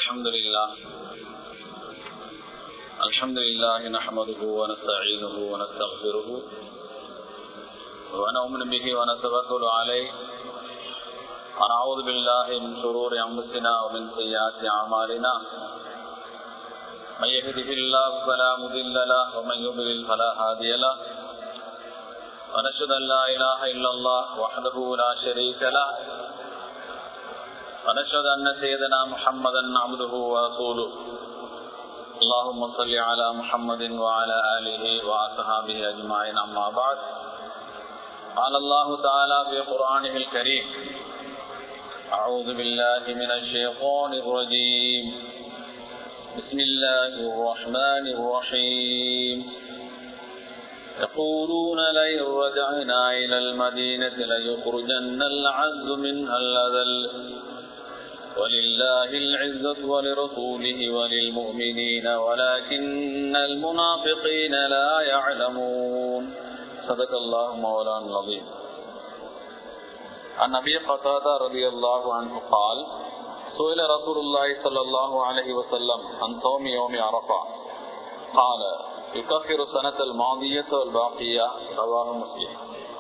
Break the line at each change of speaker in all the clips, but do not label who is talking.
الحمد لله الحمد لله نحمده ونستعينه ونستغفره ونؤمن به ونتوكل عليه ونعوذ بالله من شرور انفسنا ومن سيئات اعمالنا من يهده الله فلا مضل له ومن يضلل فلا هادي له ونشهد ان لا اله الا الله وحده لا شريك له ونشهد أن سيدنا محمدا عبده ورسوله اللهم صل على محمد وعلى آله وأصحابه أجمعين أما بعد قال الله تعالى في قرآنه الكريم أعوذ بالله من الشيطان الرجيم بسم الله الرحمن الرحيم يقولون لئن رجعنا إلى المدينة ليخرجن العز منها الأذل ولله العزة ولرسوله وللمؤمنين ولكن المنافقين لا يعلمون صدق الله مولانا العظيم عن أبي قتادة رضي الله عنه قال سئل رسول الله صلى الله عليه وسلم عن صوم يوم عرفة قال يكفر سنة الماضية والباقية رواه مسلم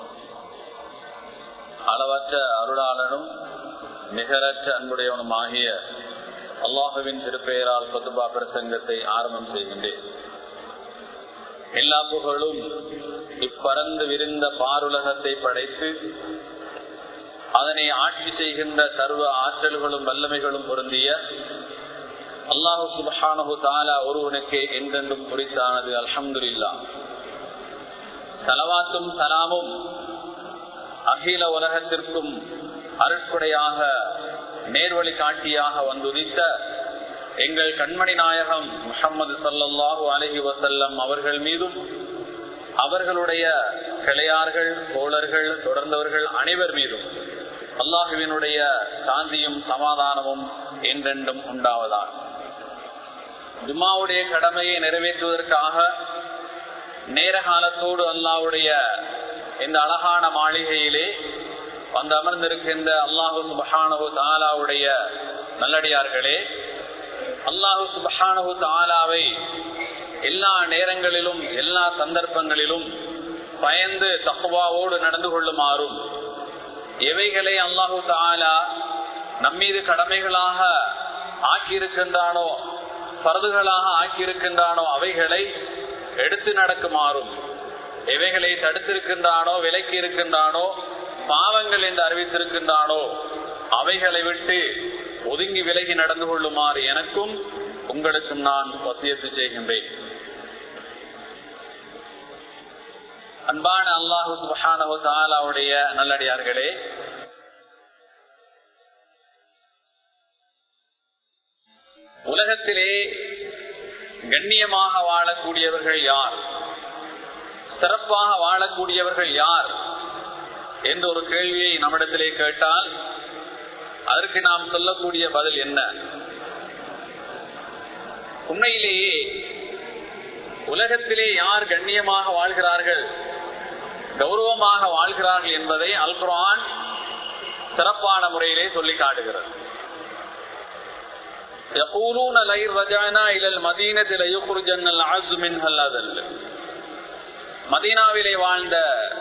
அளவற்ற அருளாளனும் நிகரற்ற அன்புடையவனுமாகிய அல்லாஹுவின் திருப்பெயரால் பத்துபா பிரசங்கத்தை ஆரம்பம் செய்கின்றேன் எல்லா புகழும் இப்பறந்து விரிந்த பாருலகத்தை படைத்து அதனை ஆட்சி செய்கின்ற சர்வ ஆற்றல்களும் வல்லமைகளும் பொருந்திய அல்லாஹு சுபஹானு தாலா ஒருவனுக்கே என்றென்றும் குறித்தானது அல்ஹம்துல்லா சலவாத்தும் சலாமும் அகில உலகத்திற்கும் அருட்புடையாக நேர்வழி காட்டியாக வந்துதித்த எங்கள் கண்மணி நாயகம் முகமது சல்லாஹூ அலஹி வசல்லம் அவர்கள் மீதும் அவர்களுடைய கிளையார்கள் தோழர்கள் தொடர்ந்தவர்கள் அனைவர் மீதும் அல்லாஹுவினுடைய சாந்தியும் சமாதானமும் என்றென்றும் உண்டாவதால் ஜும்மாவுடைய கடமையை நிறைவேற்றுவதற்காக நேர காலத்தோடு அல்லாவுடைய இந்த அழகான மாளிகையிலே வந்து அமர்ந்திருக்கின்ற அல்லாஹு சுபஹானு தாலாவுடைய நல்லடியார்களே அல்லாஹு சுபஹானு தாலாவை எல்லா நேரங்களிலும் எல்லா சந்தர்ப்பங்களிலும் பயந்து தக்குவாவோடு நடந்து கொள்ளுமாறும் எவைகளை அல்லாஹு தாலா நம்மீது கடமைகளாக ஆக்கியிருக்கின்றானோ பரதுகளாக ஆக்கியிருக்கின்றானோ அவைகளை எடுத்து நடக்குமாறும் எவைகளை தடுத்திருக்கின்றானோ விலக்கி இருக்கின்றானோ பாவங்கள் என்று அறிவித்திருக்கின்றானோ அவைகளை விட்டு ஒதுங்கி விலகி நடந்து கொள்ளுமாறு எனக்கும் உங்களுக்கும் நான் வசியத்து செய்கின்றேன் அன்பான அல்லாஹு சுபானுடைய நல்லடியார்களே உலகத்திலே கண்ணியமாக வாழக்கூடியவர்கள் யார் சிறப்பாக வாழக்கூடியவர்கள் யார் என்ற ஒரு கேள்வியை நம்மிடத்திலே கேட்டால் அதற்கு நாம் சொல்லக்கூடிய பதில் என்ன உண்மையிலேயே உலகத்திலே யார் கண்ணியமாக வாழ்கிறார்கள் கௌரவமாக வாழ்கிறார்கள் என்பதை அல்குரான் சிறப்பான முறையிலே சொல்லி காட்டுகிறது يقولون لئن رجعنا الى المدينه ليخرجن العز منها الاذل மதீனாவிலே வாழ்ந்த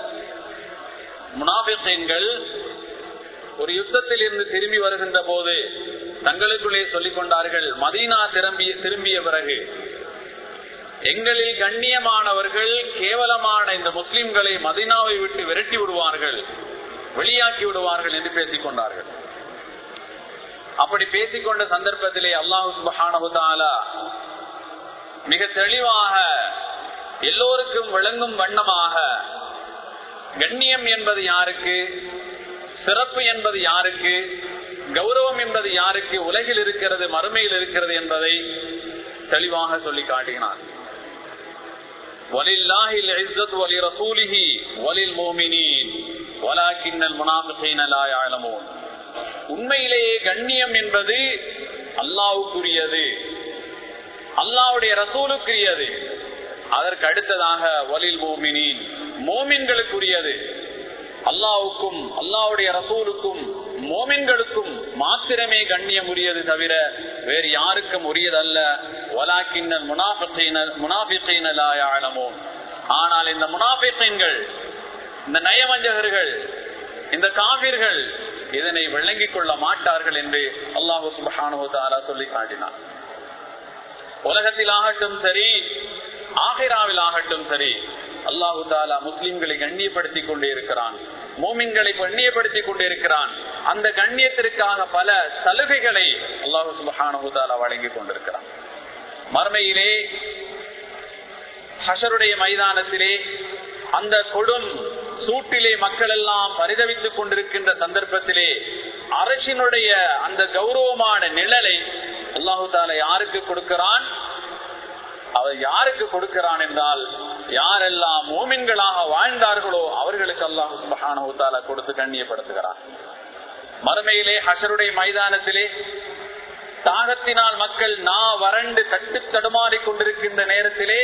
முனாபிகள் ஒரு யுத்தத்தில் இருந்து திரும்பி வருகின்ற போது தங்களுக்குள்ளே சொல்லிக் கொண்டார்கள் மதீனா திரும்பிய திரும்பிய பிறகு எங்களில் கண்ணியமானவர்கள் கேவலமான இந்த முஸ்லிம்களை மதீனாவை விட்டு விரட்டி விடுவார்கள் வெளியாக்கி விடுவார்கள் என்று பேசிக் கொண்டார்கள் அப்படி பேசிக்கொண்ட சந்தர்ப்பத்திலே அல்லாஹு சுபஹானஹுதாலா மிக தெளிவாக எல்லோருக்கும் விளங்கும் வண்ணமாக கண்ணியம் என்பது யாருக்கு சிறப்பு என்பது யாருக்கு கௌரவம் என்பது யாருக்கு உலகில் இருக்கிறது மறுமையில் இருக்கிறது என்பதை தெளிவாக சொல்லி காட்டினார் உண்மையிலேயே கண்ணியம் என்பது அல்லாவுக்குரியது அல்லாவுடைய ரசூலுக்குரியது அதற்கு அடுத்ததாக வலில் மோமினின் மோமின்களுக்குரியது அல்லாவுக்கும் அல்லாவுடைய ரசூலுக்கும் மோமின்களுக்கும் மாத்திரமே கண்ணியம் உரியது தவிர வேறு யாருக்கும் உரியதல்ல வலாக்கின்னல் முனாபித்தீனலாயாளமோ ஆனால் இந்த முனாபித்தீன்கள் இந்த நயவஞ்சகர்கள் இந்த காவிர்கள் இதனை விளங்கிக் கொள்ள மாட்டார்கள் என்று அல்லாஹு சுபஹானு தாரா சொல்லி காட்டினார் உலகத்தில் ஆகட்டும் சரி ஆகிராவில் ஆகட்டும் சரி அல்லாஹு தாலா முஸ்லிம்களை கண்ணியப்படுத்திக் கொண்டே இருக்கிறான் மோமின்களை கண்ணியப்படுத்திக் கொண்டே இருக்கிறான் அந்த கண்ணியத்திற்காக பல சலுகைகளை அல்லாஹு சுபஹானு தாலா வழங்கிக் கொண்டிருக்கிறான் மறுமையிலே ஹஷருடைய மைதானத்திலே அந்த கொடும் சூட்டிலே மக்கள் எல்லாம் பரிதவித்துக் கொண்டிருக்கின்ற சந்தர்ப்பத்திலே அரசினுடைய அந்த கௌரவமான நிழலை அல்லாஹு தாலா யாருக்கு கொடுக்கிறான் அவர் யாருக்கு கொடுக்கிறான் என்றால் யாரெல்லாம் மோமின்களாக வாழ்ந்தார்களோ அவர்களுக்கு அல்லாஹு சுபஹானஹு தாலா கொடுத்து கண்ணியப்படுத்துகிறார் மறுமையிலே ஹஷருடைய மைதானத்திலே தாகத்தினால் மக்கள் நா வறண்டு தட்டு தடுமாறி கொண்டிருக்கின்ற நேரத்திலே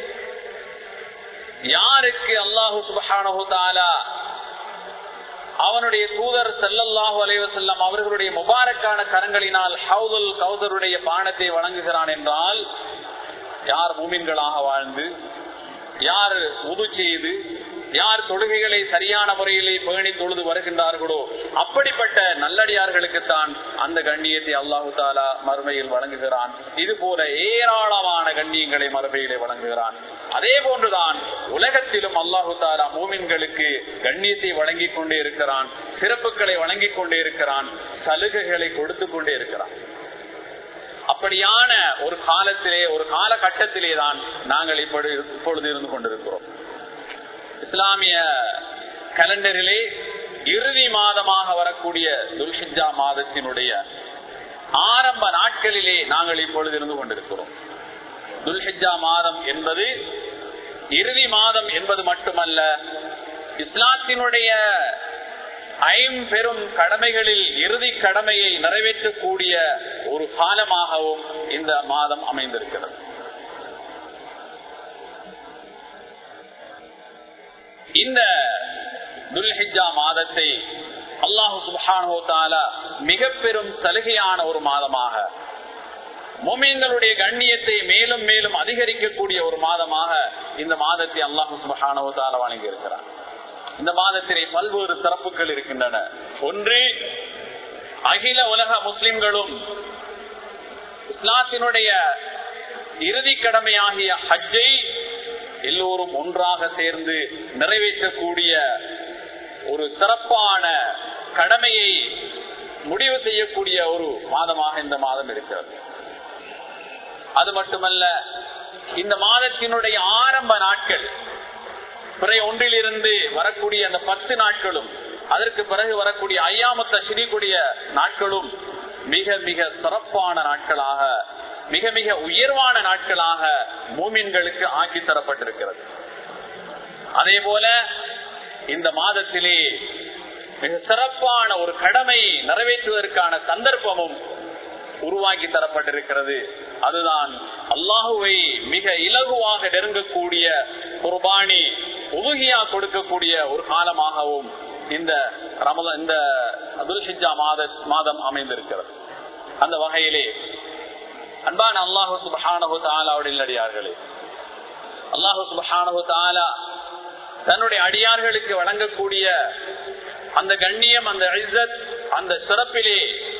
யாருக்கு அல்லாஹு சுபஹானஹு தாலா அவனுடைய தூதர் செல்லல்லாஹு அலைவசல்லம் அவர்களுடைய முபாரக்கான கரங்களினால் ஹவுதுல் கௌதருடைய பானத்தை வழங்குகிறான் என்றால் யார் மூமின்களாக வாழ்ந்து யார் உது செய்து யார் தொழுகைகளை சரியான முறையிலே பேணி தொழுது வருகின்றார்களோ அப்படிப்பட்ட நல்லடியார்களுக்குத்தான் அந்த கண்ணியத்தை அல்லாஹு தாலா மறுமையில் வழங்குகிறான் இது போல ஏராளமான கண்ணியங்களை மறுமையிலே வழங்குகிறான் அதே போன்றுதான் உலகத்திலும் அல்லாஹு தாலா மூமின்களுக்கு கண்ணியத்தை வழங்கிக் கொண்டே இருக்கிறான் சிறப்புகளை வழங்கிக் கொண்டே இருக்கிறான் சலுகைகளை கொடுத்து கொண்டே இருக்கிறான் அப்படியான ஒரு காலத்திலே ஒரு காலகட்டத்திலே தான் நாங்கள் இப்படி இப்பொழுது இருந்து கொண்டிருக்கிறோம் இஸ்லாமிய கலண்டரிலே இறுதி மாதமாக வரக்கூடிய துல்ஹிஜா மாதத்தினுடைய ஆரம்ப நாட்களிலே நாங்கள் இப்பொழுது இருந்து கொண்டிருக்கிறோம் துல்ஹிஜா மாதம் என்பது இறுதி மாதம் என்பது மட்டுமல்ல இஸ்லாத்தினுடைய ஐம்பெரும் கடமைகளில் இறுதி கடமையை நிறைவேற்றக்கூடிய ஒரு காலமாகவும் இந்த மாதம் அமைந்திருக்கிறது இந்த துல்ஹிஜா மாதத்தை அல்லாஹு சுபானோ தாலா மிக பெரும் சலுகையான ஒரு மாதமாக மொமீன்களுடைய கண்ணியத்தை மேலும் மேலும் அதிகரிக்கக்கூடிய ஒரு மாதமாக இந்த மாதத்தை அல்லாஹு சுபஹானோ தாலா வழங்கி இருக்கிறார் இந்த மாதத்திலே பல்வேறு சிறப்புகள் இருக்கின்றன ஒன்று அகில உலக முஸ்லிம்களும் இஸ்லாத்தினுடைய இறுதி கடமையாகிய ஹஜ்ஜை எல்லோரும் ஒன்றாக சேர்ந்து நிறைவேற்றக்கூடிய ஒரு சிறப்பான கடமையை முடிவு செய்யக்கூடிய ஒரு மாதமாக இந்த மாதம் இருக்கிறது அது மட்டுமல்ல இந்த மாதத்தினுடைய ஆரம்ப நாட்கள் பிறை ஒன்றிலிருந்து வரக்கூடிய அந்த பத்து நாட்களும் அதற்கு பிறகு வரக்கூடிய ஐயாமத்த சிறிக்கூடிய நாட்களும் மிக மிக சிறப்பான நாட்களாக மிக மிக உயர்வான நாட்களாக மூமின்களுக்கு ஆக்கி தரப்பட்டிருக்கிறது அதே போல இந்த மாதத்திலே மிக சிறப்பான ஒரு கடமை நிறைவேற்றுவதற்கான சந்தர்ப்பமும் உருவாக்கி தரப்பட்டிருக்கிறது அதுதான் அல்லாஹுவை மிக இலகுவாக நெருங்கக்கூடிய குர்பானி உதுகியா கொடுக்கக்கூடிய ஒரு காலமாகவும் இந்த ரமத இந்த அதுல்ஹிஜா மாத மாதம் அமைந்திருக்கிறது அந்த வகையிலே அன்பான அல்லாஹு சுபஹானஹு தாலாவுடைய அடியார்களே அல்லாஹு சுபஹானஹு தாலா தன்னுடைய அடியார்களுக்கு வழங்கக்கூடிய அந்த கண்ணியம் அந்த இஸ்ஸத் அந்த சிறப்பிலே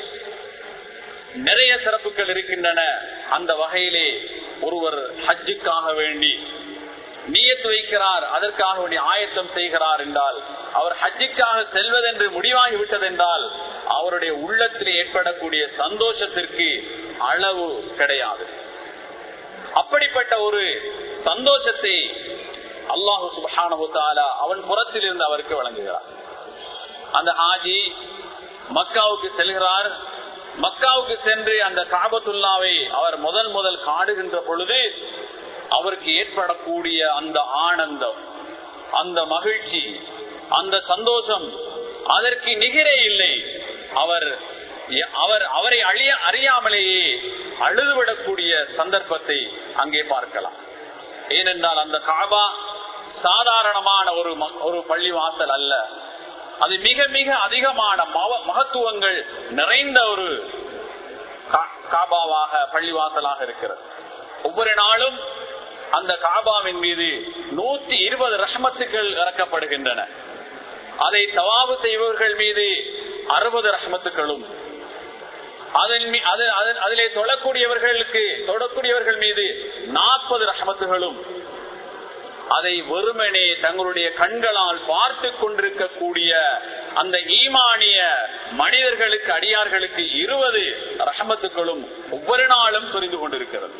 நிறைய சிறப்புகள் இருக்கின்றன அந்த வகையிலே ஒருவர் ஹஜ்ஜுக்காக வேண்டி நீயத்து வைக்கிறார் அதற்காக வேண்டி ஆயத்தம் செய்கிறார் என்றால் அவர் ஹஜ்ஜுக்காக செல்வதென்று முடிவாகி விட்டதென்றால் அவருடைய உள்ளத்தில் ஏற்படக்கூடிய சந்தோஷத்திற்கு அளவு கிடையாது அப்படிப்பட்ட ஒரு சந்தோஷத்தை அல்லாஹு சுபானு அவன் புறத்தில் இருந்து அவருக்கு வழங்குகிறார் அந்த ஹாஜி மக்காவுக்கு செல்கிறார் மக்காவுக்கு சென்று அந்த காபத்துல்லாவை அவர் முதல் முதல் காடுகின்ற பொழுது அவருக்கு ஏற்படக்கூடிய அந்த ஆனந்தம் அந்த மகிழ்ச்சி அந்த சந்தோஷம் அதற்கு நிகரே இல்லை அவர் அவர் அவரை அழிய அறியாமலேயே அழுதுவிடக்கூடிய சந்தர்ப்பத்தை அங்கே பார்க்கலாம் ஏனென்றால் அந்த காபா சாதாரணமான ஒரு ஒரு பள்ளிவாசல் அல்ல அது மிக மிக அதிகமான மகத்துவங்கள் நிறைந்த ஒரு காபாவாக பள்ளிவாசலாக இருக்கிறது ஒவ்வொரு நாளும் அந்த காபாவின் மீது நூத்தி இருபது ரஹமத்துக்கள் இறக்கப்படுகின்றன அதை தவாவு செய்பவர்கள் மீது அறுபது ரஹமத்துக்களும் அதன் மீ- அது- அது- அதிலே தொழக்கூடியவர்களுக்கு தொழக்கூடியவர்கள் மீது நாற்பது ரஹமத்துகளும் அதை வெறுமனே தங்களுடைய கண்களால் பார்த்து கொண்டிருக்கக்கூடிய அந்த ஈமானிய மனிதர்களுக்கு அடியார்களுக்கு இருபது ரஹமத்துக்களும் ஒவ்வொரு நாளும் புரிந்து கொண்டிருக்கிறது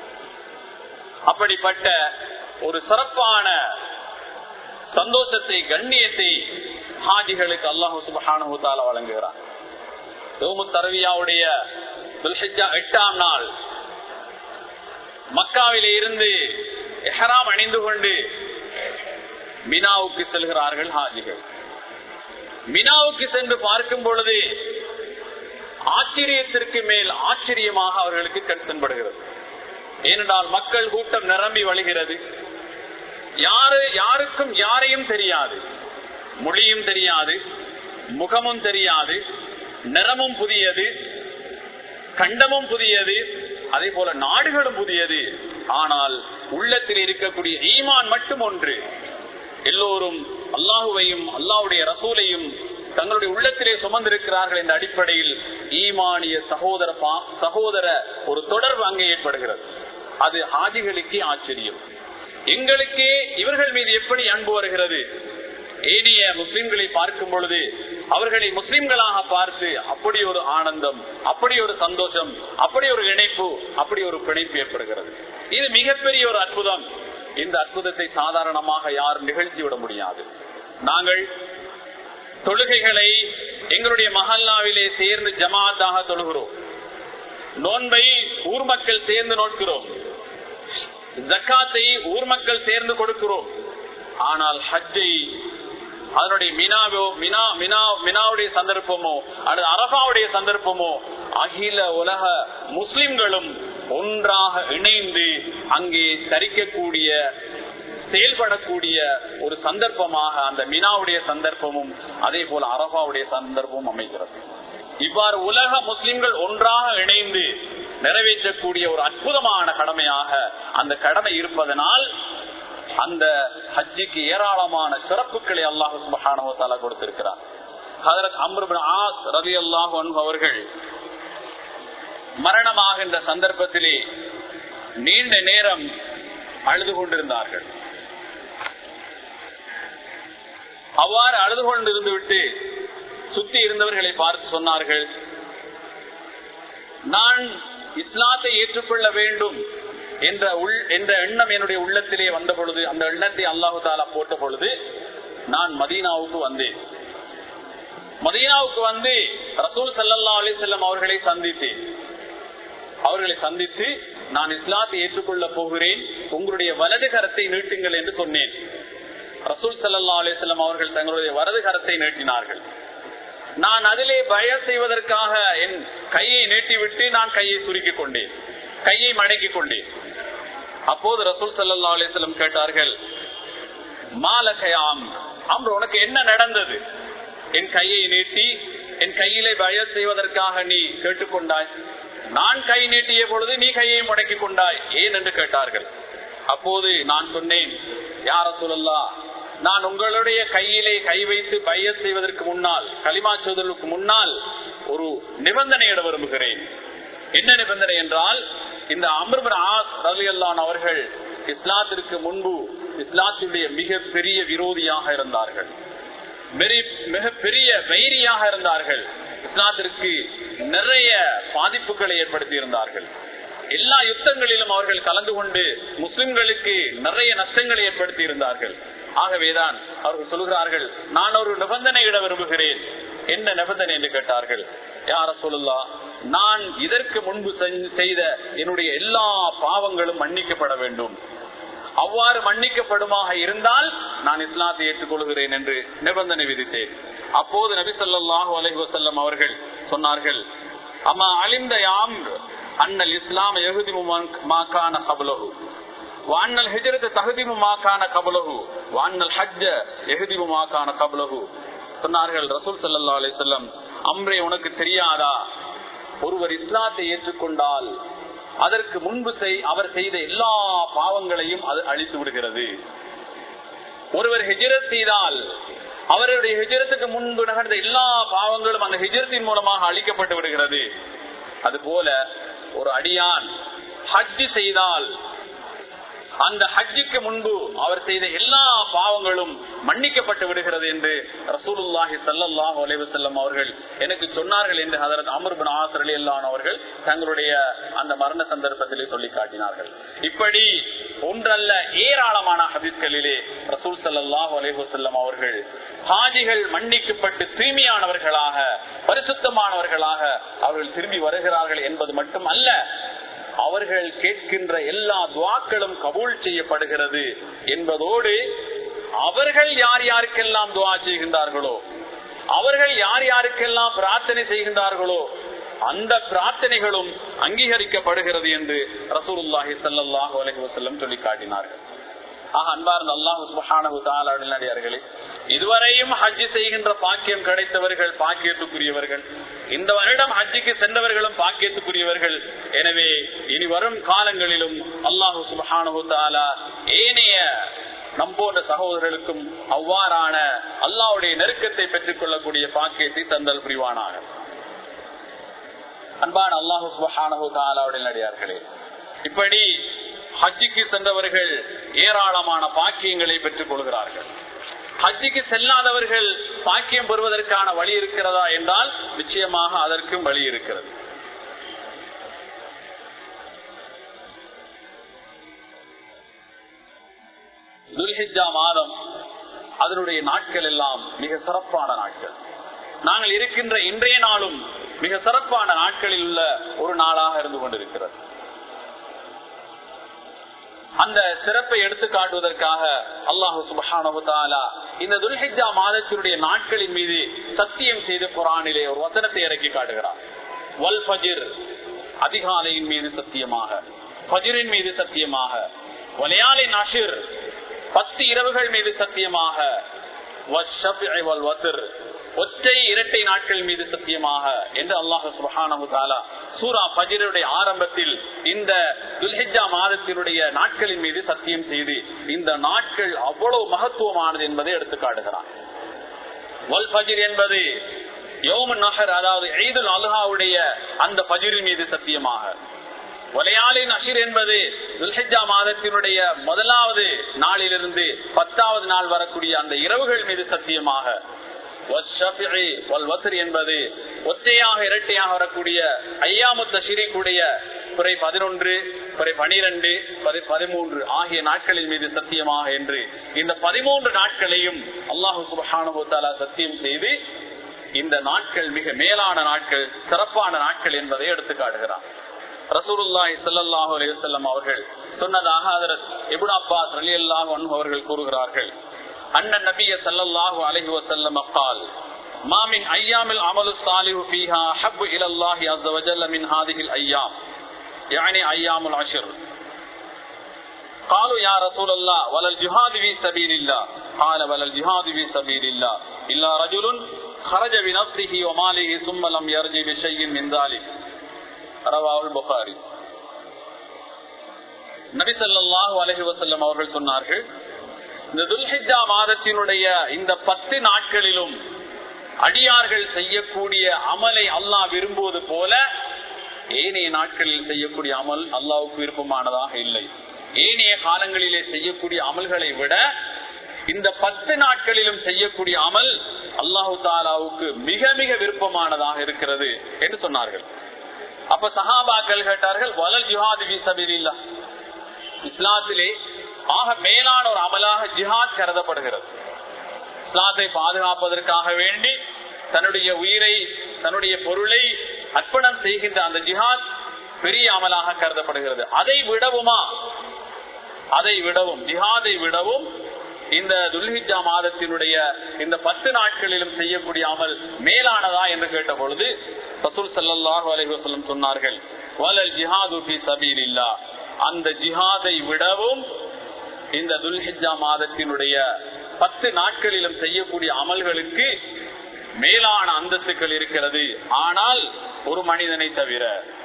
அப்படிப்பட்ட ஒரு சிறப்பான சந்தோஷத்தை கண்ணியத்தை ஹாஜிகளுக்கு அல்லாஹு சுபஹானஹு தஆலா வழங்குகிறார் யோமு தரவியாவுடைய துல்ஹிஜ்ஜா எட்டாம் நாள் மக்காவிலே இருந்து எஹராம் அணிந்து கொண்டு மினாவுக்கு செல்கிறார்கள் ஹாஜிகள் மினாவுக்கு சென்று பார்க்கும் பொழுது ஆச்சரியத்திற்கு மேல் ஆச்சரியமாக அவர்களுக்கு கண் தென்படுகிறது ஏனென்றால் மக்கள் கூட்டம் நிரம்பி வழிகிறது யாரு யாருக்கும் யாரையும் தெரியாது மொழியும் தெரியாது முகமும் தெரியாது நிறமும் புதியது கண்டமும் புதியது அதே போல நாடுகளும் புதியது ஆனால் உள்ளத்தில் இருக்கக்கூடிய ஈமான் மட்டும் ஒன்று எல்லோரும் அல்லாஹுவையும் அல்லாஹுடைய ரசூலையும் தங்களுடைய உள்ளத்திலே சுமந்திருக்கிறார்கள் என்ற அடிப்படையில் ஈமானிய சகோதர பா- சகோதர ஒரு தொடர்பு அங்கே ஏற்படுகிறது அது ஆதிகளுக்கே ஆச்சரியம் எங்களுக்கே இவர்கள் மீது எப்படி அன்பு வருகிறது ஏனிய முஸ்லிம்களை பார்க்கும் பொழுது அவர்களை முஸ்லிம்களாக பார்த்து அப்படி ஒரு ஆனந்தம் அப்படி ஒரு சந்தோஷம் அப்படி ஒரு இணைப்பு அப்படி ஒரு பிணைப்பு ஏற்படுகிறது இது மிகப்பெரிய ஒரு அற்புதம் இந்த அற்புதத்தை சாதாரணமாக யாரும் நிகழ்த்தி விட முடியாது நாங்கள் தொழுகைகளை எங்களுடைய மஹல்லாவிலே சேர்ந்து ஜமாத்தாக தொழுகிறோம் நோன்பை ஊர் மக்கள் சேர்ந்து நோக்கிறோம் ஜக்காத்தை ஊர் மக்கள் சேர்ந்து கொடுக்கிறோம் ஆனால் ஹஜ்ஜை அதனுடைய மினாவோ மினா மினா மினாவுடைய சந்தர்ப்பமோ அல்லது அரபாவுடைய சந்தர்ப்பமோ அகில உலக முஸ்லிம்களும் ஒன்றாக இணைந்து அங்கே தரிக்கக்கூடிய செயல்படக்கூடிய ஒரு சந்தர்ப்பமாக அந்த மினாவுடைய சந்தர்ப்பமும் அதே போல அரபாவுடைய சந்தர்ப்பமும் அமைகிறது இவ்வாறு உலக முஸ்லிம்கள் ஒன்றாக இணைந்து நிறைவேற்றக்கூடிய ஒரு அற்புதமான கடமையாக அந்த கடமை இருப்பதனால் அந்த ஹஜ்ஜிக்கு ஏராளமான சிறப்புகளை அல்லாஹு சுபஹானவத்தால கொடுத்திருக்கிறார் ஹதரத் அம்ருபின் ஆஸ் ரவி அல்லாஹ் அவர்கள் மரணமாகின்ற சந்தர்ப்பத்திலே நீண்ட நேரம் அழுது கொண்டிருந்தார்கள் அவ்வாறு அழுது கொண்டிருந்து விட்டு சுத்தி இருந்தவர்களை பார்த்து சொன்னார்கள் நான் இஸ்லாத்தை ஏற்றுக்கொள்ள வேண்டும் என்ற உள் என்ற எண்ணம் என்னுடைய உள்ளத்திலே வந்த பொழுது அந்த எண்ணத்தை அல்லாஹு தாலா போட்ட பொழுது நான் மதீனாவுக்கு வந்தேன் மதீனாவுக்கு வந்து ரசூல் சல்லா அலிசல்லம் அவர்களை சந்தித்தேன் அவர்களை சந்தித்து நான் இஸ்லாத்தை ஏற்றுக்கொள்ள போகிறேன் உங்களுடைய வலது கரத்தை நீட்டுங்கள் என்று சொன்னேன் ரசூல் சல்லா அலிசல்லம் அவர்கள் தங்களுடைய வலது கரத்தை நீட்டினார்கள் நான் அதிலே பய செய்வதற்காக என் கையை நீட்டிவிட்டு நான் கையை சுருக்கிக் கொண்டேன் கையை மடக்கிக் கொண்டேன் அப்போது ரசூல் சல்லா அலிஸ்லம் கேட்டார்கள் மாலகயாம் அம்ரு உனக்கு என்ன நடந்தது என் கையை நீட்டி என் கையிலே பய செய்வதற்காக நீ கேட்டுக்கொண்டாய் நான் கை நீட்டிய பொழுது நீ கையை முடக்கி கொண்டாய் ஏன் என்று கேட்டார்கள் அப்போது நான் சொன்னேன் யார சொல்லல்லா நான் உங்களுடைய கையிலே கை வைத்து பைய செய்வதற்கு முன்னால் களிமா சொல்வதற்கு முன்னால் ஒரு நிபந்தனையிட விரும்புகிறேன் என்ன நிபந்தனை என்றால் இந்த அமிர்பர் ஆஸ் ரலியல்லான் அவர்கள் இஸ்லாத்திற்கு முன்பு இஸ்லாத்துடைய மிக பெரிய விரோதியாக இருந்தார்கள் மிக பெரிய வைரியாக இருந்தார்கள் இஸ்லாத்திற்கு நிறைய பாதிப்புகளை ஏற்படுத்தி இருந்தார்கள் எல்லா யுத்தங்களிலும் அவர்கள் கலந்து கொண்டு முஸ்லிம்களுக்கு நிறைய நஷ்டங்களை ஏற்படுத்தி இருந்தார்கள் ஆகவேதான் அவர்கள் சொல்கிறார்கள் நான் ஒரு நிபந்தனையிட விரும்புகிறேன் என்ன நிபந்தனை என்று கேட்டார்கள் யார சொல்லலா நான் இதற்கு முன்பு செய்த என்னுடைய எல்லா பாவங்களும் மன்னிக்கப்பட வேண்டும் அவ்வாறு மன்னிக்கப்படுமாக இருந்தால் நான் இஸ்லாத்தை ஏற்றுக்கொள்கிறேன் என்று நிபந்தனை விதித்தேன் அப்போது நபி சொல்லாஹு அலஹி வசல்லம் அவர்கள் சொன்னார்கள் அம்மா அலிந்த யாம் அண்ணல் இஸ்லாம் எகுதிமுமான கபலகு வான்னல் ஹிஜரத்து தகுதிமுமாக்கான கபலகு வான்னல் ஹஜ்ஜ எகுதிமுமாக்கான கபலகு சொன்னார்கள் ரசூல் சல்லா அலி சொல்லம் அம்ரே உனக்கு தெரியாதா ஒருவர் இஸ்லாத்தை ஏற்றுக்கொண்டால் அதற்கு முன்பு செய்- அவர் செய்த எல்லா பாவங்களையும் அது அழித்து விடுகிறது ஒருவர் ஹிஜரத் செய்தால் அவருடைய ஹிஜரத்துக்கு முன்பு நகர்ந்த எல்லா பாவங்களும் அந்த ஹிஜரத்தின் மூலமாக அழிக்கப்பட்டு விடுகிறது அதுபோல ஒரு அடியான் ஹஜ் செய்தால் அந்த ஹஜ்ஜுக்கு முன்பு அவர் செய்த எல்லா பாவங்களும் மன்னிக்கப்பட்டு விடுகிறது என்று ரசூலுல்லாஹி ஸல்லல்லாஹு அலைஹி வஸல்லம் அவர்கள் எனக்கு சொன்னார்கள் என்று ஹதரத் அமர் பின் ஆசர் ரலியல்லாஹு அவர்கள் தங்களுடைய அந்த மரண சந்தர்ப்பத்திலே சொல்லி காட்டினார்கள் இப்படி ஒன்றல்ல ஏராளமான ஹதீஸ்களிலே ரசூல் ஸல்லல்லாஹு அலைஹி வஸல்லம் அவர்கள் ஹாஜிகள் மன்னிக்கப்பட்டு தூய்மையானவர்களாக பரிசுத்தமானவர்களாக அவர்கள் திரும்பி வருகிறார்கள் என்பது மட்டும் அல்ல அவர்கள் கேட்கின்ற எல்லா துவாக்களும் கபூல் செய்யப்படுகிறது என்பதோடு அவர்கள் யார் யாருக்கெல்லாம் துவா செய்கின்றார்களோ அவர்கள் யார் யாருக்கெல்லாம் பிரார்த்தனை செய்கின்றார்களோ அந்த பிரார்த்தனைகளும் அங்கீகரிக்கப்படுகிறது என்று ரசூலுல்லாஹி ஸல்லல்லாஹு அலைஹி வஸல்லம் சொல்லி காட்டினார்கள் ஆக அன்பார்ந்த அல்லாஹு சுப்ஹானஹு தஆலா அடியார்களே இதுவரையும் ஹஜ் செய்கின்ற பாக்கியம் கிடைத்தவர்கள் பாக்கியத்துக்குரியவர்கள் இந்த வருடம் ஹஜ்ஜுக்கு சென்றவர்களும் பாக்கியத்துக்குரியவர்கள் எனவே இனி வரும் காலங்களிலும் அல்லாஹு சுப்ஹானஹு தஆலா ஏனைய நம் போன்ற சகோதரர்களுக்கும் அவ்வாறான அல்லாஹ்வுடைய நெருக்கத்தை பெற்றுக் கொள்ளக்கூடிய பாக்கியத்தை தந்தல் புரிவானாக அன்பான அல்லாஹு சுப்ஹானஹு தஆலாவுடைய நடிகார்களே இப்படி ஹஜ்ஜுக்கு சென்றவர்கள் ஏராளமான பாக்கியங்களை பெற்றுக் கொள்கிறார்கள் ஹஜ்ஜுக்கு செல்லாதவர்கள் பாக்கியம் பெறுவதற்கான வழி இருக்கிறதா என்றால் நிச்சயமாக அதற்கும் வழி இருக்கிறது துல்ஹிஜா மாதம் அதனுடைய நாட்கள் எல்லாம் மிக சிறப்பான நாட்கள் நாங்கள் இருக்கின்ற இன்றைய நாளும் மிக சிறப்பான நாட்களில் உள்ள ஒரு நாளாக இருந்து கொண்டிருக்கிறது அந்த சிறப்பை எடுத்து காட்டுவதற்காக அல்லாஹு சுபஹானஹு தஆலா இந்த துல்ஹிஜ்ஜா மாதத்தினுடைய நாட்களின் மீது சத்தியம் செய்து குரானிலே ஒரு வசனத்தை இறக்கி காட்டுகிறார் வல் ஃபஜிர் அதிகாலையின் மீது சத்தியமாக ஃபஜிரின் மீது சத்தியமாக வலையாலின் அஷிர் பத்து இரவுகள் மீது சத்தியமாக வஷ்ஷஃபிஇ வல் வத்ர் ஒற்றை இரட்டை நாட்கள் மீது சத்தியமாக என்று அல்லாஹு சுபஹானஹு தஆலா சூரா ஃபஜ்ருடைய ஆரம்பத்தில் இந்த துல்ஹிஜ்ஜா மாதத்தினுடைய நாட்களின் மீது சத்தியம் செய்து இந்த நாட்கள் அவ்வளவு மகத்துவமானது என்பதை எடுத்து காட்டுகிறான் வல் ஃபஜ்ர் என்பது யோமன் நகர் அதாவது ஈதுல் அல்ஹாவுடைய அந்த ஃபஜ்ரின் மீது சத்தியமாக வலையாளின் அஷிர் என்பது துல்ஹிஜா மாதத்தினுடைய முதலாவது நாளிலிருந்து பத்தாவது நாள் வரக்கூடிய அந்த இரவுகள் மீது சத்தியமாக என்பது ஒற்றையாக இரட்டையாக வரக்கூடிய ஐயாமுத்த சிறிக்குடைய குறை பதினொன்று குறை பனிரெண்டு பதிமூன்று ஆகிய நாட்களின் மீது சத்தியமாக என்று இந்த பதிமூன்று நாட்களையும் அல்லாஹு சுபஹானுத்தாலா சத்தியம் செய்து இந்த நாட்கள் மிக மேலான நாட்கள் சிறப்பான நாட்கள் என்பதை எடுத்து காட்டுகிறார் ரசூலுல்லாஹி ஸல்லல்லாஹு அலைஹி வஸல்லம் அவர்கள் சொன்னதாக ஹஜரத் இப்னு அப்பாஸ் ரலியல்லாஹு அன்ஹு அவர்கள் கூறுகிறார்கள் அன்ன நபிய ஸல்லல்லாஹு அலைஹி வஸல்லம் قال ما من ايام العمل الصالح فيها احب الى الله عز وجل من هذه الايام يعني ايام العشر قالوا يا رسول الله ولا الجهاد في سبيل الله قال ولا الجهاد في سبيل الله الا رجل خرج بنفسه وماله ثم لم يرجع بشيء من ذلك ரவாவுல் புகாரி நபி ஸல்லல்லாஹு அலைஹி வஸல்லம் அவர்கள் சொன்னார்கள் இந்த துல்ஹிஜ்ஜா மாதத்தினுடைய இந்த பத்து நாட்களிலும் அடியார்கள் செய்யக்கூடிய அமலை அல்லாஹ் விரும்புவது போல ஏனைய நாட்களில் செய்யக்கூடிய அமல் அல்லாவுக்கு விருப்பமானதாக இல்லை ஏனைய காலங்களிலே செய்யக்கூடிய அமல்களை விட இந்த பத்து நாட்களிலும் செய்யக்கூடிய அமல் அல்லாஹு தாலாவுக்கு மிக மிக விருப்பமானதாக இருக்கிறது என்று சொன்னார்கள் அப்ப சஹாபாக்கள் கேட்டார்கள் வலல் ஜிஹாத் வீசபில்லா இஸ்லாத்திலே ஆக மேலான ஒரு அமலாக ஜிஹாத் கருதப்படுகிறது இஸ்லாத்தை பாதுகாப்பதற்காக வேண்டி தன்னுடைய உயிரை தன்னுடைய பொருளை அர்ப்பணம் செய்கின்ற அந்த ஜிஹாத் பெரிய அமலாக கருதப்படுகிறது அதை விடவுமா அதை விடவும் ஜிஹாதை விடவும் இந்த துல்ஹிஜா மாதத்தினுடைய இந்த பத்து நாட்களிலும் செய்யக்கூடிய அமல் மேலானதா என்று கேட்ட பொழுது ரசூல் சல்லாஹூ அலைஹி வஸல்லம் சொன்னார்கள் வலல் ஜிஹாது ஃபீ சபீலில்லா அந்த ஜிஹாதை விடவும் இந்த துல்ஹிஜா மாதத்தினுடைய பத்து நாட்களிலும் செய்யக்கூடிய அமல்களுக்கு மேலான அந்தஸ்துக்கள் இருக்கிறது ஆனால் ஒரு மனிதனை தவிர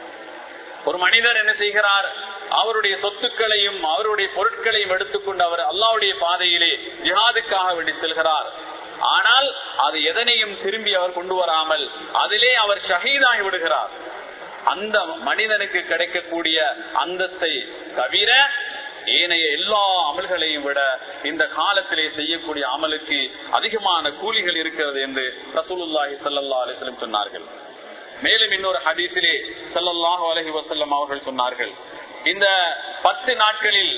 ஒரு மனிதர் என்ன செய்கிறார் அவருடைய சொத்துக்களையும் அவருடைய பொருட்களையும் எடுத்துக்கொண்டு அவர் அல்லாவுடைய பாதையிலே ஜிஹாதுக்காக வேண்டி செல்கிறார் ஆனால் அது எதனையும் திரும்பி அவர் கொண்டு வராமல் அதிலே அவர் ஷஹீதாகி விடுகிறார் அந்த மனிதனுக்கு கிடைக்கக்கூடிய அந்தஸ்தை தவிர ஏனைய எல்லா அமல்களையும் விட இந்த காலத்திலே செய்யக்கூடிய அமலுக்கு அதிகமான கூலிகள் இருக்கிறது என்று ரசூலுல்லாஹி சல்லா அலிஸ்லம் சொன்னார்கள் மேலும் இன்னொரு ஹதீஸிலே சல்லல்லாஹு அலஹி வசல்லம் அவர்கள் சொன்னார்கள் இந்த பத்து நாட்களில்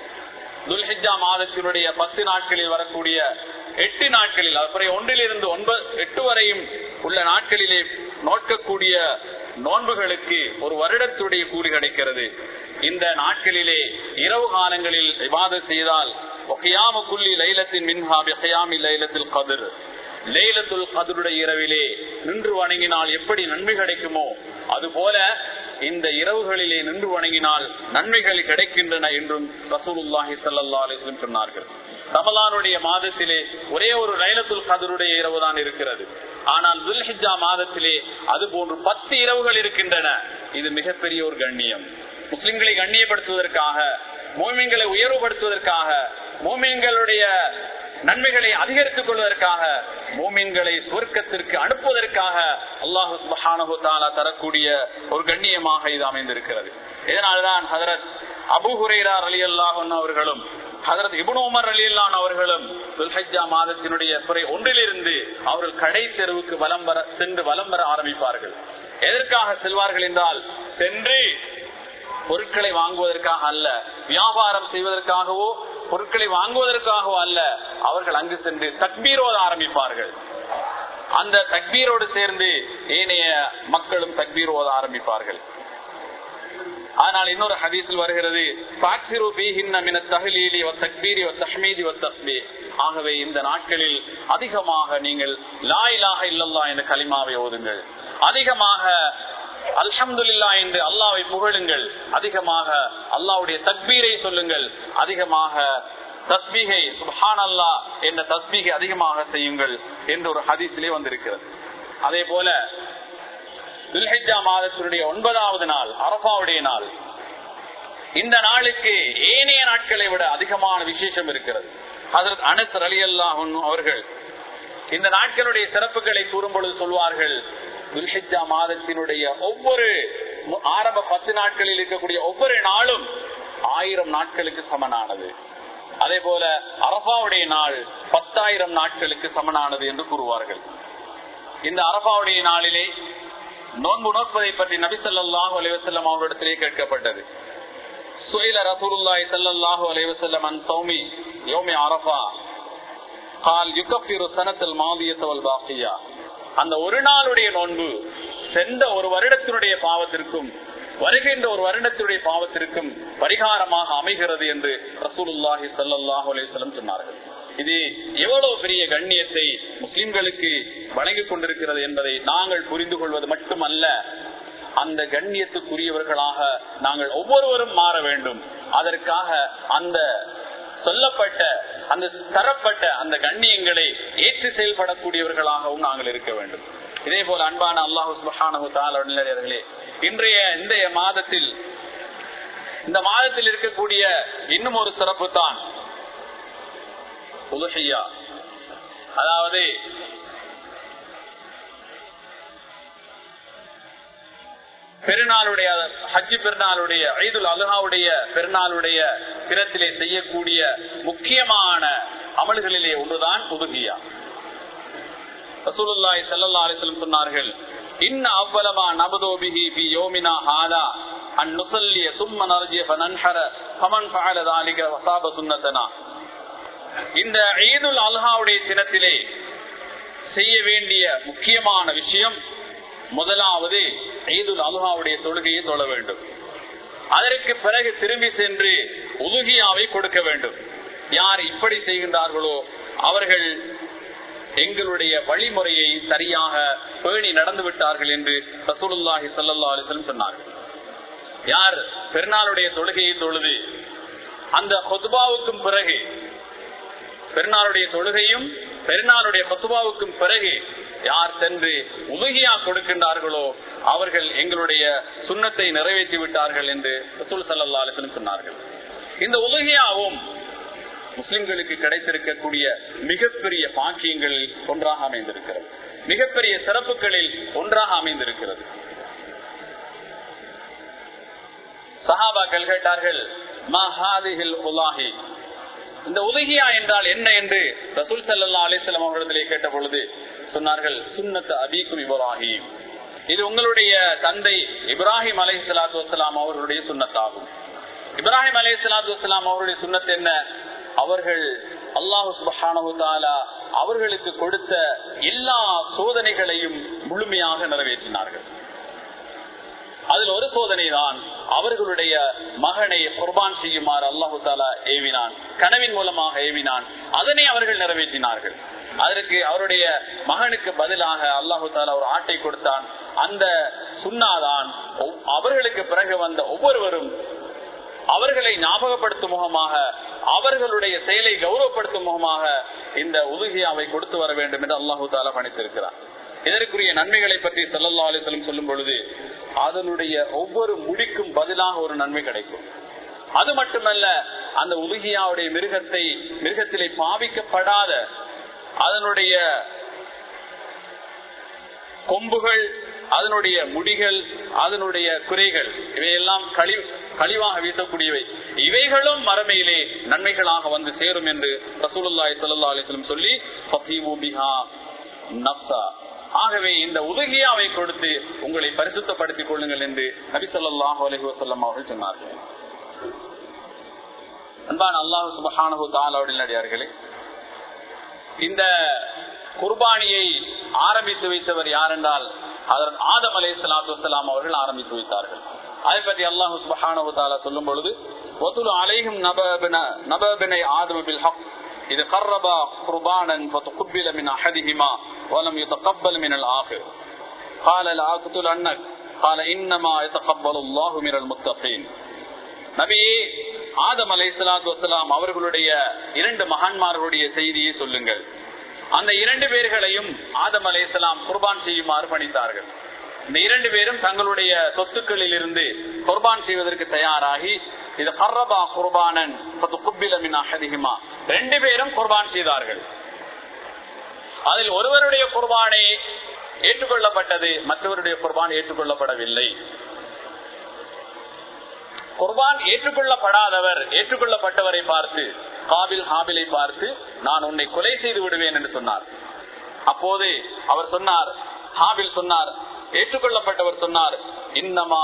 துல்ஹிஜா மாதத்தினுடைய பத்து நாட்களில் வரக்கூடிய எட்டு நாட்களில் அப்புறம் ஒன்றிலிருந்து ஒன்பது எட்டு வரையும் உள்ள நாட்களிலே நோக்கக்கூடிய நோன்புகளுக்கு ஒரு வருடத்துடைய கூலி கிடைக்கிறது இந்த நாட்களிலே இரவு காலங்களில் விவாத செய்தால் குல்லி லைலத்தின் மின்ஹாபி கயாமி லைலத்தில் கதிர் லைலத்துல் கதருடைய இரவிலே நின்று வணங்கினால் எப்படி நன்மை கிடைக்குமோ அதுபோல இந்த இரவுகளிலே நின்று வணங்கினால் நன்மைகள் கிடைக்கின்றன என்றும் ரசூலுல்லாஹி சல்லா அலிஸ்லம் சொன்னார்கள் ரமலானுடைய மாதத்திலே ஒரே ஒரு லைலத்துல் கதருடைய இரவு தான் இருக்கிறது ஆனால் துல்ஹிஜா மாதத்திலே அது போன்று பத்து இரவுகள் இருக்கின்றன இது மிகப்பெரிய ஒரு கண்ணியம் முஸ்லிம்களை கண்ணியப்படுத்துவதற்காக மோமியங்களை உயர்வுபடுத்துவதற்காக மோமியங்களுடைய நன்மைகளை அதிகரித்துக் கொள்வதற்காக மோமீன்களை சுவர்க்கத்திற்கு அனுப்புவதற்காக அல்லாஹு சுபஹானஹு தாலா தரக்கூடிய ஒரு கண்ணியமாக இது அமைந்திருக்கிறது இதனால்தான் ஹதரத் அபு ஹுரேரா அலி அல்லாஹன் அவர்களும் ஹதரத் இபுன் உமர் அலி அல்லான் அவர்களும் துல்ஹஜா மாதத்தினுடைய துறை ஒன்றிலிருந்து அவர்கள் கடை தெருவுக்கு வலம் வர சென்று வலம் வர ஆரம்பிப்பார்கள் எதற்காக செல்வார்கள் என்றால் சென்று பொருட்களை வாங்குவதற்காக அல்ல வியாபாரம் செய்வதற்காகவோ பொருட்களை வாங்குவதற்காகவோ அல்ல அவர்கள் அங்கு சென்று தக்பீரோத ஆரம்பிப்பார்கள் அந்த தக்பீரோடு சேர்ந்து ஏனைய மக்களும் தக்பீரோத ஆரம்பிப்பார்கள் ஆனால் இன்னொரு ஹதீஸில் வருகிறது ஆகவே இந்த நாட்களில் அதிகமாக நீங்கள் லாயிலாக இல்லல்லா என்ற களிமாவை ஓதுங்கள் அதிகமாக அல்ஹம்துல்லா என்று அல்லாவை புகழுங்கள் அதிகமாக அல்லாவுடைய தக்பீரை சொல்லுங்கள் அதிகமாக தஸ்பீகை சுஹான் அல்லா என்ற தஸ்பீகை அதிகமாக செய்யுங்கள் என்று ஒரு ஹதீஸிலே வந்திருக்கிறது அதே போல துல்ஹிஜா மாதத்தினுடைய ஒன்பதாவது நாள் அரபாவுடைய நாள் இந்த நாளுக்கு ஏனைய நாட்களை விட அதிகமான விசேஷம் இருக்கிறது அதற்கு அனஸ் அலி அல்லாஹ் அவர்கள் இந்த நாட்களுடைய சிறப்புகளை கூறும் பொழுது சொல்வார்கள் துல்ஹிஜா மாதத்தினுடைய ஒவ்வொரு ஆரம்ப பத்து நாட்களில் இருக்கக்கூடிய ஒவ்வொரு நாளும் ஆயிரம் நாட்களுக்கு சமனானது அதே போல அரபாவுடைய நாள் பத்தாயிரம் நாட்களுக்கு சமனானது என்று கூறுவார்கள் இந்த அரபாவுடைய நாளிலே நோன்பு நோற்பதை பற்றி நபி சொல்லாஹு அலைவசல்லம் அவரிடத்திலே கேட்கப்பட்டது சுயில ரசூலுல்லாய் சல்லாஹூ அலைவசல்லம் அன் சௌமி யோமி அரபா கால் யுகப்பிரு சனத்தில் மாவியத்தவல் பாக்கியா அந்த ஒரு நாளுடைய நோன்பு சென்ற ஒரு வருடத்தினுடைய பாவத்திற்கும் வருகின்ற ஒரு வருடத்தினுடைய பாவத்திற்கும் பரிகாரமாக அமைகிறது என்று ரசூலுல்லாஹி சல்லாஹூ அலைவசல்லம் சொன்னார்கள் இது எவ்வளவு பெரிய கண்ணியத்தை முஸ்லிம்களுக்கு வழங்கிக் கொண்டிருக்கிறது என்பதை நாங்கள் புரிந்து கொள்வது மட்டுமல்ல அந்த கண்ணியத்துக்குரியவர்களாக நாங்கள் ஒவ்வொருவரும் மாற வேண்டும் அதற்காக அந்த சொல்லப்பட்ட அந்த தரப்பட்ட அந்த கண்ணியங்களை ஏற்று செயல்படக்கூடியவர்களாகவும் நாங்கள் இருக்க வேண்டும் இதே போல அன்பான அல்லாஹு சுபஹானே இன்றைய இந்த மாதத்தில் இந்த மாதத்தில் இருக்கக்கூடிய இன்னும் ஒரு சிறப்பு தான் உலகையா அதாவது பெருநாளுடைய ஹஜ்ஜி பெருநாளுடைய ஐதுல் அலுஹாவுடைய பெருநாளுடைய பிறத்திலே செய்யக்கூடிய முக்கியமான அமல்களிலே ஒன்றுதான் உதுகியா ரசூலுல்லாய் சல்லா அலிஸ்லம் சொன்னார்கள் இன்ன அவ்வளமா நபதோபிஹி பி யோமினா ஹாதா அன் நுசல்லிய சும்ம நர்ஜிய ஃபனன்ஹர ஃபமன் ஃபஅல ذلك வசாப சுன்னதனா இந்த ஈதுல் அல்ஹாவுடைய தினத்திலே செய்ய வேண்டிய முக்கியமான விஷயம் முதலாவது ஈதுல் அல்ஹாவுடைய தொழுகையை தொழ வேண்டும் அதற்கு பிறகு திரும்பி சென்று உலுகியாவை கொடுக்க வேண்டும் யார் இப்படி செய்கின்றார்களோ அவர்கள் எங்களுடைய வழிமுறையை சரியாக பேணி நடந்து விட்டார்கள் என்று ரசூலுல்லாஹி சல்லா அலிஸ்லம் சொன்னார்கள் யார் பெருநாளுடைய தொழுகையை தொழுது அந்த ஹொதுபாவுக்கும் பிறகு பெருநாளுடைய தொழுகையும் பெருநாளுடைய கொத்துபாவுக்கும் பிறகு யார் சென்று உதகியா கொடுக்கின்றார்களோ அவர்கள் எங்களுடைய சுண்ணத்தை நிறைவேற்றி விட்டார்கள் என்று ரசூல் சல்லா அலிஸ்லம் சொன்னார்கள் இந்த உதகியாவும் முஸ்லிம்களுக்கு கிடைத்திருக்கக்கூடிய மிகப்பெரிய பாக்கியங்களில் ஒன்றாக அமைந்திருக்கிறது மிகப்பெரிய சிறப்புகளில் ஒன்றாக அமைந்திருக்கிறது சஹாபாக்கள் கேட்டார்கள் இந்த உதகியா என்றால் என்ன என்று ரசூல் சல்லா அலிஸ்லாம் அவர்களிடத்திலே கேட்ட பொழுது சொன்னார்கள் சுன்னத் அபீக்கும் இப்ராஹிம் இது உங்களுடைய தந்தை இப்ராஹிம் அலை சலாத்து வலாம் அவர்களுடைய சுண்ணத்தாகும் இப்ராஹிம் அலை சலாத்து வலாம் அவருடைய சுண்ணத் என்ன அவர்கள் அல்லாஹு சுபஹானு அவர்களுக்கு கொடுத்த எல்லா சோதனைகளையும் முழுமையாக நிறைவேற்றினார்கள் அதில் ஒரு சோதனை தான் அவர்களுடைய மகனை குர்பான் செய்யுமாறு அல்லாஹு தாலா ஏவினான் கனவின் மூலமாக ஏவினான் அதனை அவர்கள் நிறைவேற்றினார்கள் அதற்கு அவருடைய மகனுக்கு பதிலாக அல்லாஹு தாலா ஒரு ஆட்டை கொடுத்தான் அந்த சுண்ணாதான் அவர்களுக்கு பிறகு வந்த ஒவ்வொருவரும் அவர்களை ஞாபகப்படுத்தும் முகமாக அவர்களுடைய செயலை கௌரவப்படுத்தும் முகமாக இந்த உதுகியாவை கொடுத்து வர வேண்டும் என்று அல்லாஹு தாலா பணித்திருக்கிறார் இதற்குரிய நன்மைகளை பற்றி சல்லல்லா அலிஸ்லம் சொல்லும் பொழுது அதனுடைய ஒவ்வொரு முடிக்கும் பதிலாக ஒரு நன்மை கிடைக்கும் அது மட்டுமல்ல அந்த உலுகியாவுடைய மிருகத்தை மிருகத்திலே பாவிக்கப்படாத அதனுடைய கொம்புகள் அதனுடைய முடிகள் அதனுடைய குறைகள் இவையெல்லாம் கழி கழிவாக வீசக்கூடியவை இவைகளும் மரமையிலே நன்மைகளாக வந்து சேரும் என்று ரசூலுல்லாய் சல்லா அலிஸ்லம் சொல்லி நப்சா ஆகவே இந்த உதகியாவை கொடுத்து உங்களை பரிசுத்தப்படுத்திக் கொள்ளுங்கள் என்று நபி சொல்லாஹு அலஹி வசல்லம் அவர்கள் சொன்னார்கள் அன்பான அல்லாஹு சுபஹானு தாலாவுடைய இந்த குர்பானியை ஆரம்பித்து வைத்தவர் யார் என்றால் அதன் ஆதம் அலை சலாத்து வலாம் அவர்கள் ஆரம்பித்து வைத்தார்கள் அதை பற்றி அல்லாஹு சுபஹானு தாலா சொல்லும் பொழுது ஒத்துலு அலைஹும் நபபினை ஆதம் பில் ஹக் இது கர்ரபா குர்பானன் فتقبل من احدهما ولم يتقبل من الاخر قال لا اقتل عنك قال انما يتقبل الله من المتقين நபியே ஆதம் அலைஹிஸ்ஸலாத்து வஸலாம் அவர்களுடைய இரண்டு மகான்மார்களுடைய செய்தியை சொல்லுங்கள் அந்த இரண்டு பேர்களையும் ஆதம் அலைஹிஸ்ஸலாம் குர்பான் செய்யுமாறு பணித்தார்கள் இந்த இரண்டு பேரும் தங்களுடைய சொத்துக்களில் இருந்து குர்பான் செய்வதற்கு தயாராகி இது கர்ரபா குர்பானன் ரெண்டு பேரும் குர்பான் செய்தார்கள் அதில் ஒருவருடைய குர்பானை ஏற்றுக்கொள்ளப்பட்டது மற்றவருடைய குர்பான் ஏற்றுக்கொள்ளப்படவில்லை குர்பான் ஏற்றுக்கொள்ளப்படாதவர் ஏற்றுக்கொள்ளப்பட்டவரை பார்த்து காபில் ஹாபிலை பார்த்து நான் உன்னை கொலை செய்து விடுவேன் என்று சொன்னார் அப்போது அவர் சொன்னார் ஹாபில் சொன்னார் ஏற்றுக்கொள்ளப்பட்டவர் சொன்னார் இன்னமா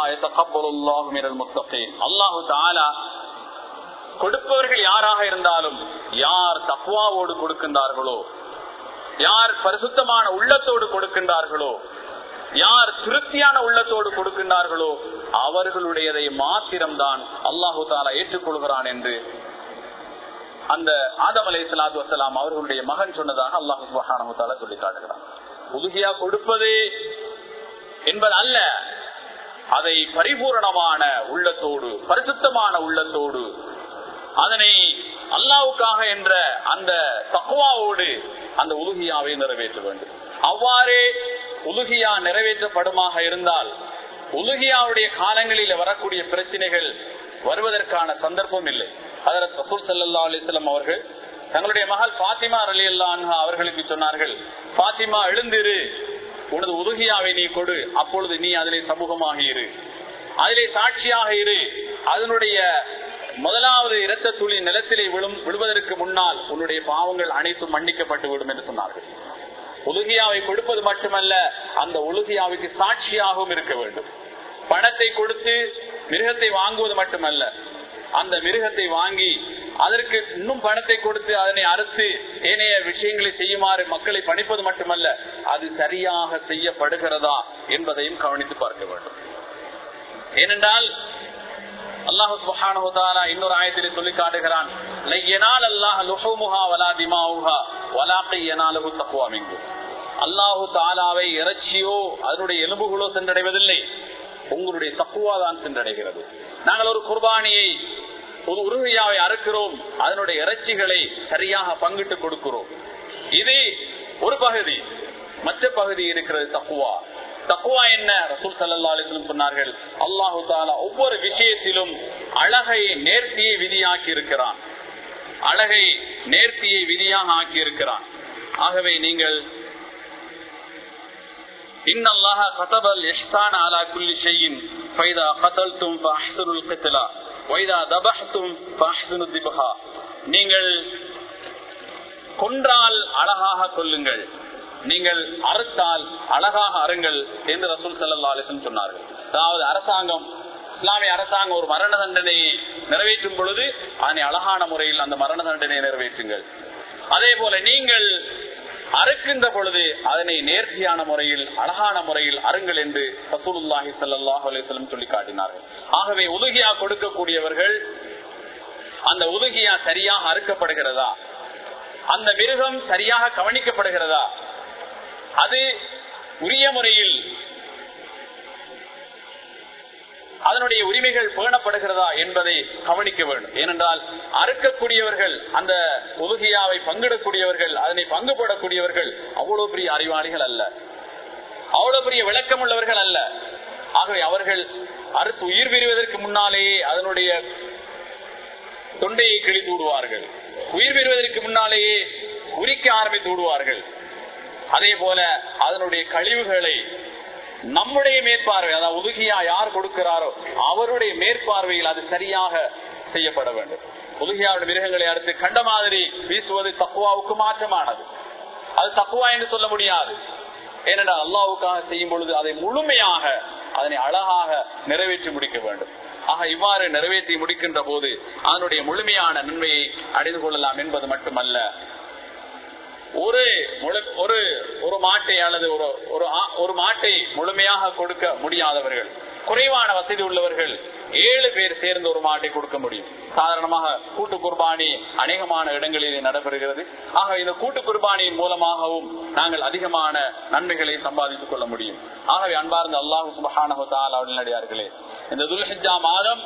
அல்லாஹு தாலா கொடுப்பவர்கள் யாராக இருந்தாலும் யார் தக்குவாவோடு கொடுக்கின்றார்களோ யார் பரிசுத்தமான உள்ளத்தோடு கொடுக்கின்றார்களோ யார் திருப்தியான உள்ளத்தோடு கொடுக்கின்றார்களோ அவர்களுடையதை மாத்திரம்தான் அல்லாஹு தாலா ஏற்றுக்கொள்கிறான் என்று அந்த ஆதம் அலை சலாத்து வசலாம் அவர்களுடைய மகன் சொன்னதாக அல்லாஹு சுபஹானு சொல்லி காட்டுகிறான் உதுகியா கொடுப்பது என்பது அல்ல அதை பரிபூரணமான உள்ளத்தோடு பரிசுத்தமான உள்ளத்தோடு அதனை அல்லாவுக்காக என்ற அந்த தக்குவாவோடு அந்த உலுகியாவை நிறைவேற்ற வேண்டும் அவ்வாறே உலுகியா நிறைவேற்றப்படுமாக இருந்தால் உலுகியாவுடைய காலங்களில் வரக்கூடிய பிரச்சனைகள் வருவதற்கான சந்தர்ப்பம் இல்லை அதற்கு ரசூல் சல்லா அலிஸ்லாம் அவர்கள் தங்களுடைய மகள் பாத்திமா அலி அல்லா அவர்களுக்கு சொன்னார்கள் பாத்திமா எழுந்திரு உனது உதுகியாவை நீ கொடு அப்பொழுது நீ அதிலே சமூகமாக இரு அதிலே சாட்சியாக இரு அதனுடைய முதலாவது இரத்த துளி நிலத்திலே விழும் விழுவதற்கு முன்னால் உன்னுடைய பாவங்கள் அனைத்தும் மன்னிக்கப்பட்டு விடும் என்று சொன்னார்கள் உலுகியாவை கொடுப்பது மட்டுமல்ல அந்த உலுகியாவுக்கு சாட்சியாகவும் இருக்க வேண்டும் பணத்தை கொடுத்து மிருகத்தை வாங்குவது மட்டுமல்ல அந்த மிருகத்தை வாங்கி அதற்கு இன்னும் பணத்தை கொடுத்து அதனை அறுத்து ஏனைய விஷயங்களை செய்யுமாறு மக்களை பணிப்பது மட்டுமல்ல அது சரியாக செய்யப்படுகிறதா என்பதையும் கவனித்து பார்க்க வேண்டும் ஏனென்றால் அல்லாஹு சுபஹானஹு இன்னொரு ஆயத்திலே சொல்லி காட்டுகிறான் அல்லாஹ் லுஹுமுஹா வலா திமாவுஹா வலாக்கை யனாலஹு தக்வா மின்கும் அல்லாஹு தாலாவை இறைச்சியோ அதனுடைய எலும்புகளோ சென்றடைவதில்லை உங்களுடைய தக்குவா தான் சென்றடைகிறது நாங்கள் ஒரு குர்பானியை ஒரு உருகையாவை அறுக்கிறோம் அதனுடைய இறைச்சிகளை சரியாக பங்கிட்டு கொடுக்கிறோம் இது ஒரு பகுதி மற்ற பகுதி இருக்கிறது தக்குவா தக்குவா என்ன ரசூல் சல்லா அலிஸ்லம் சொன்னார்கள் அல்லாஹு தாலா ஒவ்வொரு விஷயத்திலும் அழகை நேர்த்தியை விதியாக்கி இருக்கிறான் அழகை நேர்த்தியை விதியாக ஆக்கி இருக்கிறான் ஆகவே நீங்கள் إن الله كتب الإحسان على كل شيء فإذا قتلتم فأحسنوا القتل وإذا ذبحتم فأحسنوا الذبحة நீங்கள் கொன்றால் அழகாக கொல்லுங்கள் நீங்கள் அறுத்தால் அழகாக அருங்கள் என்று ரசூல் சல்லா அலிசன் சொன்னார்கள் அதாவது அரசாங்கம் இஸ்லாமிய அரசாங்கம் ஒரு மரண தண்டனையை நிறைவேற்றும் பொழுது அதனை அழகான முறையில் அந்த மரண தண்டனையை நிறைவேற்றுங்கள் அதே போல நீங்கள் அறுக்கின்ற பொழுது அதனை நேர்த்தியான முறையில் அழகான முறையில் அருங்கள் என்று ரசூலுல்லாஹி சல்லாஹ் அலிஸ்லம் சொல்லி காட்டினார்கள் ஆகவே உதுகியா கொடுக்கக்கூடியவர்கள் அந்த உதுகியா சரியாக அறுக்கப்படுகிறதா அந்த மிருகம் சரியாக கவனிக்கப்படுகிறதா அது உரிய முறையில் அதனுடைய உரிமைகள் பேணப்படுகிறதா என்பதை கவனிக்க வேண்டும் ஏனென்றால் அறுக்கக்கூடியவர்கள் அந்த உதுகியாவை பங்கிடக்கூடியவர்கள் அதனை பங்குபடக்கூடியவர்கள் அவ்வளவு பெரிய அறிவாளிகள் அல்ல அவ்வளவு பெரிய விளக்கம் உள்ளவர்கள் அல்ல ஆகவே அவர்கள் அறுத்து உயிர் பெறுவதற்கு முன்னாலேயே அதனுடைய தொண்டையை கிழித்து விடுவார்கள் உயிர் பெறுவதற்கு முன்னாலேயே உரிக்க ஆரம்பித்து விடுவார்கள் அதே போல அதனுடைய கழிவுகளை நம்முடைய மேற்பார்வை அதாவது உதுகியா யார் கொடுக்கிறாரோ அவருடைய மேற்பார்வையில் அது சரியாக செய்யப்பட வேண்டும் உதுகியாவுடைய மிருகங்களை அடுத்து கண்ட மாதிரி வீசுவது தக்குவாவுக்கு மாற்றமானது அது தக்குவா என்று சொல்ல முடியாது ஏனென்றால் அல்லாவுக்காக செய்யும் பொழுது அதை முழுமையாக அதனை அழகாக நிறைவேற்றி முடிக்க வேண்டும் ஆக இவ்வாறு நிறைவேற்றி முடிக்கின்ற போது அதனுடைய முழுமையான நன்மையை அடைந்து கொள்ளலாம் என்பது மட்டுமல்ல ஒரு ஒரு ஒரு மாட்டை அல்லது ஒரு ஒரு மாட்டை முழுமையாக கொடுக்க முடியாதவர்கள் குறைவான வசதி உள்ளவர்கள் ஏழு பேர் சேர்ந்து ஒரு மாட்டை கொடுக்க முடியும் சாதாரணமாக கூட்டு குர்பானி அநேகமான இடங்களில் நடைபெறுகிறது ஆக இந்த கூட்டு குர்பானியின் மூலமாகவும் நாங்கள் அதிகமான நன்மைகளை சம்பாதித்துக் கொள்ள முடியும் ஆகவே அன்பார்ந்த அல்லாஹு சுபஹானடியார்களே இந்த துல்ஹிஜா மாதம்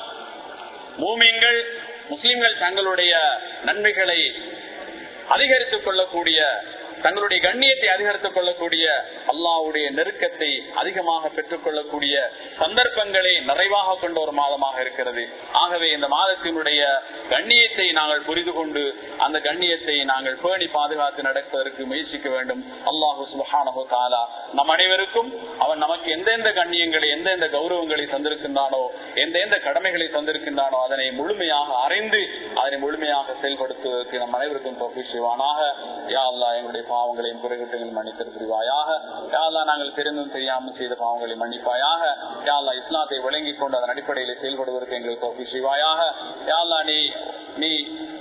மூமிங்கள் முஸ்லிம்கள் தங்களுடைய நன்மைகளை அதிகரித்துக் கொள்ளக்கூடிய தங்களுடைய கண்ணியத்தை அதிகரித்துக் கொள்ளக்கூடிய அல்லாவுடைய நெருக்கத்தை அதிகமாக பெற்றுக் கொள்ளக்கூடிய சந்தர்ப்பங்களை நிறைவாக கொண்ட ஒரு மாதமாக இருக்கிறது ஆகவே இந்த மாதத்தினுடைய கண்ணியத்தை நாங்கள் புரிந்து கொண்டு அந்த கண்ணியத்தை நாங்கள் பேணி பாதுகாத்து நடப்பதற்கு முயற்சிக்க வேண்டும் அல்லாஹு சுபஹானஹு தாலா நம் அனைவருக்கும் அவன் நமக்கு எந்தெந்த கண்ணியங்களை எந்தெந்த கௌரவங்களை தந்திருக்கின்றானோ எந்தெந்த கடமைகளை தந்திருக்கின்றானோ அதனை முழுமையாக அறிந்து அதனை முழுமையாக செயல்படுத்துவதற்கு நம் அனைவருக்கும் தொகுதி செய்வானாக யா அல்லா எங்களுடைய பாவங்களையும் குறைகட்டையும் மன்னித்தல் புரிவாயாக யாழ்லா நாங்கள் தெரிந்தும் தெரியாமல் செய்த பாவங்களை மன்னிப்பாயாக யாழ்லா இஸ்லாத்தை விளங்கிக் கொண்டு அதன் அடிப்படையில் செயல்படுவதற்கு எங்களுக்கு தோப்பி செய்வாயாக யாழ்லா நீ நீ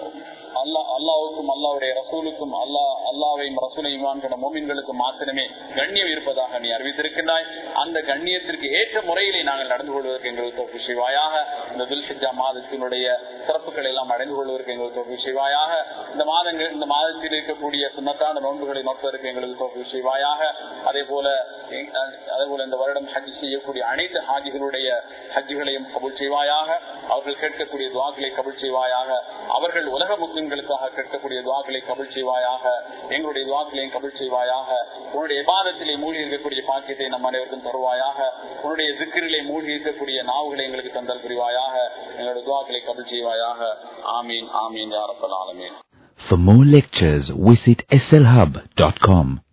அல்லா அல்லாவுக்கும் அல்லாவுடைய ரசூலுக்கும் அல்லா அல்லாவையும் ரசூலையும் வாங்கின மோமின்களுக்கும் மாத்திரமே கண்ணியம் இருப்பதாக நீ அறிவித்திருக்கின்றாய் அந்த கண்ணியத்திற்கு ஏற்ற முறையிலே நாங்கள் நடந்து கொள்வதற்கு எங்களுக்கு தோப்பு செய்வாயாக இந்த துல்ஹிஜா மாதத்தினுடைய சிறப்புகளை எல்லாம் அடைந்து கொள்வதற்கு எங்களுக்கு தோப்பு செய்வாயாக இந்த மாதங்கள் இந்த மாதத்தில் இருக்கக்கூடிய சுண்ணத்தான நோன்புகளை நோக்குவதற்கு எங்களுக்கு தோப்பு செய்வாயாக அதே போல அதே போல இந்த வருடம் ஹஜ் செய்யக்கூடிய அனைத்து ஹாஜிகளுடைய ஹஜ்ஜுகளையும் கபுல் செய்வாயாக அவர்கள் கேட்கக்கூடிய துவாக்களை கபுல் செய்வாயாக அவர்கள் உலக முஸ்லிம்களுக்காக கேட்கக்கூடிய துவாக்களை கபுல் செய்வாயாக எங்களுடைய துவாக்களையும் கபுல் செய்வாயாக உன்னுடைய விவாதத்திலே மூழ்கி இருக்கக்கூடிய பாக்கியத்தை நம் அனைவருக்கும் தருவாயாக உன்னுடைய திக்கிரிலே மூழ்கி இருக்கக்கூடிய நாவுகளை எங்களுக்கு தந்தல் புரிவாயாக எங்களுடைய துவாக்களை கபுல் செய்வாயாக ஆமீன் ஆமீன் யாரப்பல் ஆலமீன்
For more lectures, visit slhub.com.